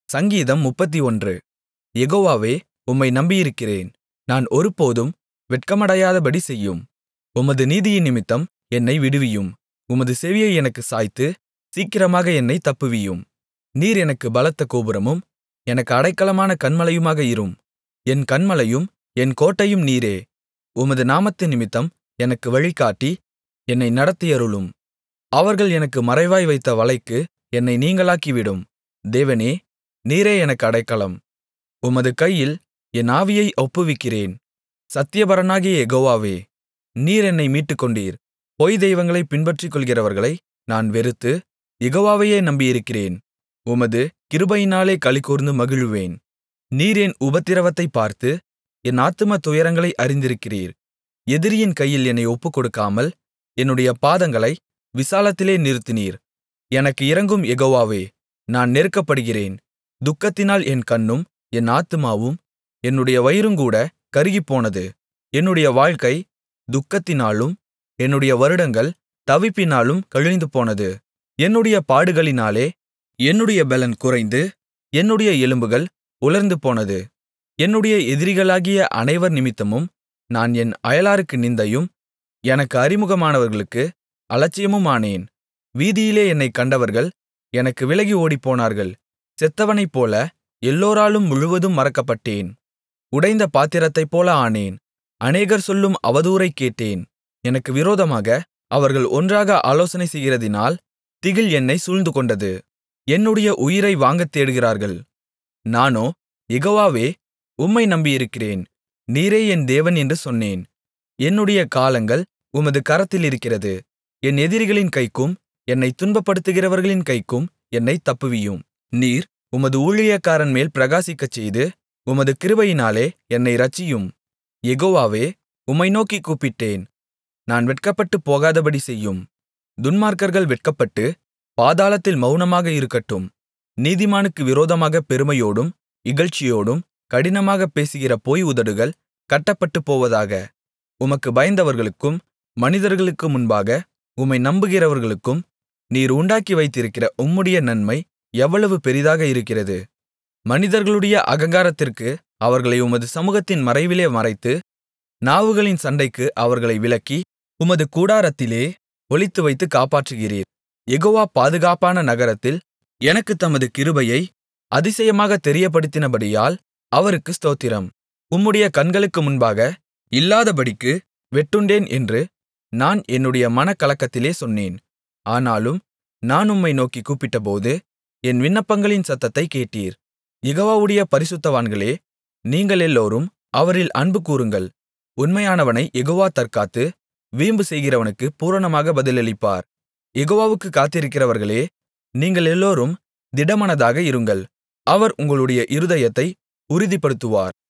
சங்கீதம் முப்பத்தொன்று யெகோவாவே உம்மை நம்பியிருக்கிறேன் நான் ஒருபோதும் வெட்கமடையாதபடி செய்யும் உமது நீதியினிமித்தம் என்னை விடுவியும் உமது செவியை எனக்குச் சாய்த்து சீக்கிரமாக என்னைத் தப்புவியும் நீர் எனக்குப் பலத்த கோபுரமும் எனக்கு அடைக்கலமான கன்மலையுமாக இரும் என் கன்மலையும் என் கோட்டையும் நீரே உமது நாமத்தினிமித்தம் எனக்கு வழிகாட்டி என்னை நடத்தியருளும் அவர்கள் எனக்கு மறைவாய் வைத்த வலைக்கு என்னை நீங்கலாக்கிவிடும் தேவனே நீரே எனக்கு அடைக்கலம் உமது கையில் என் ஆவியை ஒப்புவிக்கிறேன் சத்தியபரனாகிய யெகோவாவே நீர் என்னை மீட்டுக்கொண்டீர் பொய் தெய்வங்களைப் பின்பற்றிக்கொள்கிறவர்களை நான் வெறுத்து யெகோவாவையே நம்பியிருக்கிறேன் உமது கிருபையினாலே களிகூர்ந்து மகிழுவேன் நீர் என் உபத்திரவத்தைப் பார்த்து என் ஆத்தும துயரங்களை அறிந்திருக்கிறீர் எதிரியின் கையில் என்னை ஒப்புக்கொடுக்காமல் என்னுடைய பாதங்களை விசாலத்திலே நிறுத்தினீர் எனக்கு இரங்கும் யெகோவாவே நான் நெருக்கப்படுகிறேன் துக்கத்தினால் என் கண்ணும் என் ஆத்துமாவும் என்னுடைய வயிறுங்கூட கருகிப்போனது என்னுடைய வாழ்க்கை துக்கத்தினாலும் என்னுடைய வருடங்கள் தவிப்பினாலும் கழிந்துபோனது என்னுடைய பாடுகளினாலே என்னுடைய பெலன் குறைந்து என்னுடைய எலும்புகள் உலர்ந்துபோனது என்னுடைய எதிரிகளாகிய அனைவர் நிமித்தமும் நான் என் அயலாருக்கு நிந்தையும் எனக்கு அறிமுகமானவர்களுக்கு அலட்சியமுமானேன் வீதியிலே என்னைக் கண்டவர்கள் எனக்கு விலகி ஓடிப்போனார்கள் செத்தவனைப்போல எல்லோராலும் முழுவதும் மறக்கப்பட்டேன் உடைந்த பாத்திரத்தைப்போல ஆனேன் அநேகர் சொல்லும் அவதூறைக் கேட்டேன் எனக்கு விரோதமாக அவர்கள் ஒன்றாக ஆலோசனை செய்கிறதினால் திகில் என்னைச் சூழ்ந்துகொண்டது என்னுடைய உயிரை வாங்கத் தேடுகிறார்கள் நானோ யெகோவாவே உம்மை நம்பியிருக்கிறேன் நீரே என் தேவன் என்று சொன்னேன் என்னுடைய காலங்கள் உமது கரத்திலிருக்கிறது என் எதிரிகளின் கைக்கும் என்னைத் துன்பப்படுத்துகிறவர்களின் கைக்கும் என்னைத் தப்புவியும் நீர் உமது ஊழியக்காரன் மேல் பிரகாசிக்கச்செய்து உமது கிருபையினாலே என்னை இரட்சியும் யெகோவாவே உம்மை நோக்கிக் கூப்பிட்டேன் நான் வெட்கப்பட்டுப் போகாதபடி செய்யும் துன்மார்க்கர்கள் வெட்கப்பட்டு பாதாளத்தில் மவுனமாக இருக்கட்டும் நீதிமானுக்கு விரோதமாகப் பெருமையோடும் இகழ்ச்சியோடும் கடினமாகப் பேசுகிற பொய் உதடுகள் கட்டப்பட்டுப் போவதாக உமக்கு பயந்தவர்களுக்கும் மனிதர்களுக்கு முன்பாக உம்மை நம்புகிறவர்களுக்கும் நீர் உண்டாக்கி வைத்திருக்கிற உம்முடைய நன்மை எவ்வளவு பெரிதாக இருக்கிறது மனிதர்களுடைய அகங்காரத்திற்கு அவர்களை உமது சமுகத்தின் மறைவிலே மறைத்து நாவுகளின் சண்டைக்கு அவர்களை விலக்கி உமது கூடாரத்திலே ஒளித்துவைத்து காப்பாற்றுகிறீர் யெகோவா பாதுகாப்பான நகரத்தில் எனக்குத் தமது கிருபையை அதிசயமாகத் தெரியப்படுத்தினபடியால் அவருக்கு ஸ்தோத்திரம் உம்முடைய கண்களுக்கு முன்பாக இல்லாதபடிக்கு வெட்டுண்டேன் என்று நான் என்னுடைய மனக்கலக்கத்திலே சொன்னேன் ஆனாலும் நான் உம்மை நோக்கிக் கூப்பிட்டபோது என் விண்ணப்பங்களின் சத்தத்தைக் கேட்டீர் யெகோவாவுடைய பரிசுத்தவான்களே நீங்களெல்லோரும் அவரில் அன்பு கூருங்கள் உண்மையானவனை யெகோவா தற்காத்து வீம்பு செய்கிறவனுக்கு பூரணமாக பதிலளிப்பார் யெகோவாவுக்குக் காத்திருக்கிறவர்களே நீங்களெல்லோரும் திடமனதாக இருங்கள் அவர் உங்களுடைய இருதயத்தை உறுதிப்படுத்துவார்